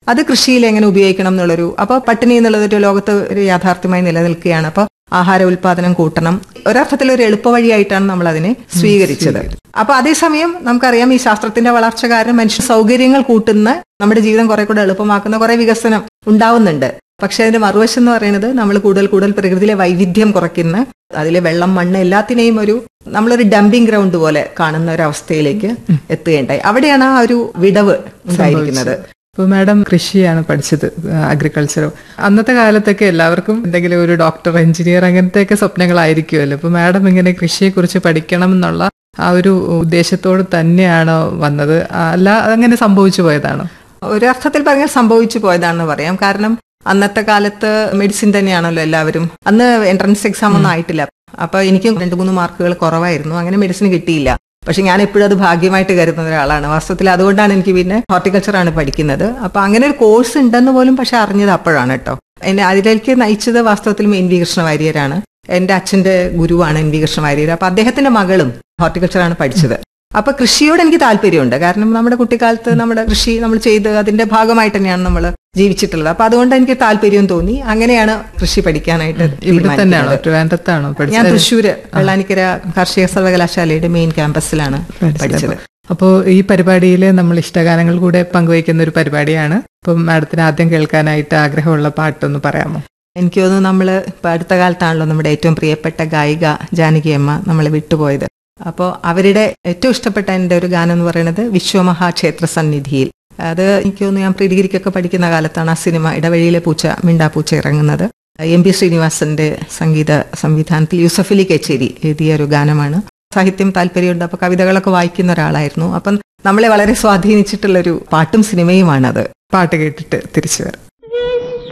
അത് കൃഷിയിൽ എങ്ങനെ ഉപയോഗിക്കണം എന്നുള്ളൊരു അപ്പോൾ പട്ടിണി എന്നുള്ളത് ഒരു ലോകത്ത് ഒരു യാഥാർത്ഥ്യമായി നിലനിൽക്കുകയാണ് അപ്പോൾ ആഹാര ഉൽപാദനം കൂട്ടണം ഒരർത്ഥത്തിൽ ഒരു എളുപ്പവഴിയായിട്ടാണ് നമ്മൾ അതിനെ സ്വീകരിച്ചത് അപ്പൊ അതേസമയം നമുക്കറിയാം ഈ ശാസ്ത്രത്തിന്റെ വളർച്ച കാരണം മനുഷ്യ സൗകര്യങ്ങൾ കൂട്ടുന്ന നമ്മുടെ ജീവിതം കുറെ കൂടെ എളുപ്പമാക്കുന്ന കുറെ വികസനം ഉണ്ടാവുന്നുണ്ട് പക്ഷെ അതിന്റെ മറുവശം എന്ന് പറയുന്നത് നമ്മൾ കൂടുതൽ കൂടുതൽ പ്രകൃതിയിലെ വൈവിധ്യം കുറയ്ക്കുന്ന അതിലെ വെള്ളം മണ്ണ് എല്ലാത്തിനെയും ഒരു നമ്മളൊരു ഡംപിംഗ് ഗ്രൗണ്ട് പോലെ കാണുന്ന ഒരു അവസ്ഥയിലേക്ക് എത്തുകയുണ്ടായി അവിടെയാണ് ആ ഒരു വിടവ് ഉണ്ടായിരിക്കുന്നത് അപ്പോൾ മാഡം കൃഷിയാണ് പഠിച്ചത് അഗ്രികൾച്ചർ അന്നത്തെ കാലത്തൊക്കെ എല്ലാവർക്കും എന്തെങ്കിലും ഒരു ഡോക്ടർ എഞ്ചിനീയർ അങ്ങനത്തെയൊക്കെ സ്വപ്നങ്ങളായിരിക്കുമല്ലോ അപ്പോൾ മാഡം ഇങ്ങനെ കൃഷിയെക്കുറിച്ച് പഠിക്കണം എന്നുള്ള ആ ഒരു ഉദ്ദേശത്തോട് തന്നെയാണോ വന്നത് അല്ല അങ്ങനെ സംഭവിച്ചു പോയതാണോ ഒരു അർത്ഥത്തിൽ പറഞ്ഞാൽ സംഭവിച്ചു പോയതാണെന്ന് പറയാം കാരണം അന്നത്തെ കാലത്ത് മെഡിസിൻ തന്നെയാണല്ലോ എല്ലാവരും അന്ന് എൻട്രൻസ് എക്സാം ഒന്നും ആയിട്ടില്ല അപ്പൊ എനിക്കും രണ്ടു മൂന്ന് മാർക്കുകൾ കുറവായിരുന്നു അങ്ങനെ മെഡിസിൻ കിട്ടിയില്ല പക്ഷെ ഞാൻ എപ്പോഴും അത് ഭാഗ്യമായിട്ട് കരുതുന്ന ഒരാളാണ് വാസ്തവത്തിൽ അതുകൊണ്ടാണ് എനിക്ക് പിന്നെ ഹോർട്ടിക്കൾച്ചർ ആണ് പഠിക്കുന്നത് അപ്പൊ അങ്ങനെ ഒരു കോഴ്സ് ഉണ്ടെന്ന് പോലും പക്ഷെ അറിഞ്ഞത് അപ്പോഴാണ് കേട്ടോ എന്നെ അതിലേക്ക് നയിച്ചത് വാസ്തവത്തിൽ എൻ വി കൃഷ്ണവാര്യരാണ് എന്റെ അച്ഛന്റെ ഗുരുവാണ് എൻ വി കൃഷ്ണവാര്യർ അപ്പൊ അദ്ദേഹത്തിന്റെ മകളും ഹോർട്ടിക്കൾച്ചർ ആണ് പഠിച്ചത് അപ്പൊ കൃഷിയോട് എനിക്ക് താല്പര്യമുണ്ട് കാരണം നമ്മുടെ കുട്ടിക്കാലത്ത് നമ്മുടെ കൃഷി നമ്മൾ ചെയ്ത് അതിന്റെ ഭാഗമായിട്ട് തന്നെയാണ് നമ്മൾ ജീവിച്ചിട്ടുള്ളത് അപ്പൊ അതുകൊണ്ട് എനിക്ക് താല്പര്യം തോന്നി അങ്ങനെയാണ് കൃഷി പഠിക്കാനായിട്ട് ഇവിടെ തന്നെയാണോ തീരുമാനിക്കുന്നത്. ട്രിവാൻഡ്രത്താണോ ഞാൻ പഠിച്ചത് തൃശ്ശൂര് വെള്ളാനിക്കര കാർഷിക സർവകലാശാലയുടെ മെയിൻ ക്യാമ്പസിലാണ് പഠിച്ചത് അപ്പോൾ ഈ പരിപാടിയിൽ നമ്മൾ ഇഷ്ടഗാനങ്ങൾ കൂടെ പങ്കുവയ്ക്കുന്ന ഒരു പരിപാടിയാണ് അപ്പം മാഡത്തിന് ആദ്യം കേൾക്കാനായിട്ട് ആഗ്രഹമുള്ള പാട്ടൊന്ന് പറയാമോ എനിക്ക് തോന്നുന്നു നമ്മൾ ഇപ്പൊ അടുത്ത കാലത്താണല്ലോ നമ്മുടെ ഏറ്റവും പ്രിയപ്പെട്ട ഗായിക ജാനകി അമ്മ നമ്മളെ വിട്ടുപോയത് അപ്പോൾ അവരുടെ ഏറ്റവും ഇഷ്ടപ്പെട്ട എൻ്റെ ഒരു ഗാനം എന്ന് പറയുന്നത് വിശ്വമഹാക്ഷേത്ര സന്നിധിയിൽ അത് എനിക്ക് തോന്നുന്നു ഞാൻ പ്രീ ഡിഗ്രിക്കൊക്കെ പഠിക്കുന്ന കാലത്താണ് ആ സിനിമ ഇടവഴിയിലെ പൂച്ച മിണ്ടാപ്പൂച്ച ഇറങ്ങുന്നത് എം പി ശ്രീനിവാസന്റെ സംഗീത സംവിധാനത്തിൽ യൂസഫലി കച്ചേരി എഴുതിയ ഒരു ഗാനമാണ് സാഹിത്യം താല്പര്യമുണ്ട് അപ്പൊ കവിതകളൊക്കെ വായിക്കുന്ന ഒരാളായിരുന്നു അപ്പം നമ്മളെ വളരെ സ്വാധീനിച്ചിട്ടുള്ള ഒരു പാട്ടും സിനിമയുമാണത് പാട്ട് കേട്ടിട്ട് തിരിച്ചു വരാം